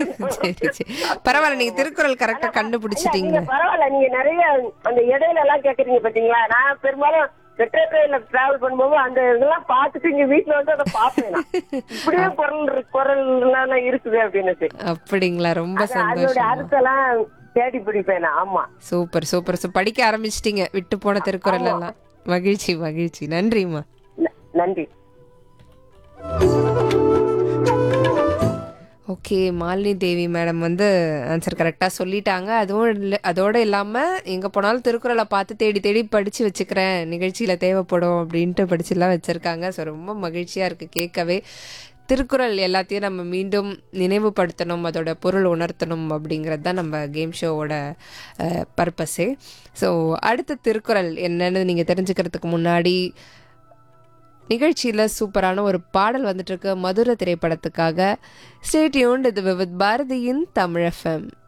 சரி சரி பரவாயில்ல நீங்க திருக்குறள் கரெக்டா கண்டுபிடிச்சிட்டீங்க நீங்க பரவாயில்ல நீங்க நிறைய அந்த இடையில எல்லாம் கேக்குறீங்க பாத்தீங்களா நான் பெரும்பாலும் மெட்ரோ ட்ரெயின்ல டிராவல் பண்ணும்போது அந்த இதெல்லாம் பார்த்துட்டு இங்க வீட்டுல வந்து அதை பார்ப்பேன் நான். இப்படியே குரல் இருக்கு- குரல் எல்லாம் இருக்குது அப்படின்னு அப்படிங்களா ரொம்ப அதோட சந்தோஷம் அர்த்தம்லாம் தேடி பிடிப்பேன் நான் ஆமா சூப்பர் சூப்பர் சூப்பர் படிக்க ஆரம்பிச்சிட்டீங்க விட்டு போன திருக்குறள் எல்லாம் மகிழ்ச்சி மகிழ்ச்சி நன்றிம்மா ந- நன்றி ஓகே மாலினி தேவி மேடம் வந்து ஆன்சர் கரெக்டாக சொல்லிட்டாங்க அதுவும் இல்ல அதோடு இல்லாமல் எங்கே போனாலும் திருக்குறளை பார்த்து தேடி தேடி படித்து வச்சுக்கிறேன் நிகழ்ச்சியில் தேவைப்படும் அப்படின்ட்டு படிச்சுலாம் வச்சுருக்காங்க ஸோ ரொம்ப மகிழ்ச்சியாக இருக்குது கேட்கவே திருக்குறள் எல்லாத்தையும் நம்ம மீண்டும் நினைவுபடுத்தணும் அதோட பொருள் உணர்த்தணும் அப்படிங்கிறது தான் நம்ம கேம் ஷோவோட பர்பஸே ஸோ அடுத்த திருக்குறள் என்னன்னு நீங்கள் தெரிஞ்சுக்கிறதுக்கு முன்னாடி நிகழ்ச்சியில் சூப்பரான ஒரு பாடல் வந்துட்டு இருக்கு மதுரை திரைப்படத்துக்காக ஸ்டேட்யூன் இது வித் பாரதியின் தமிழ் எஃப்எம்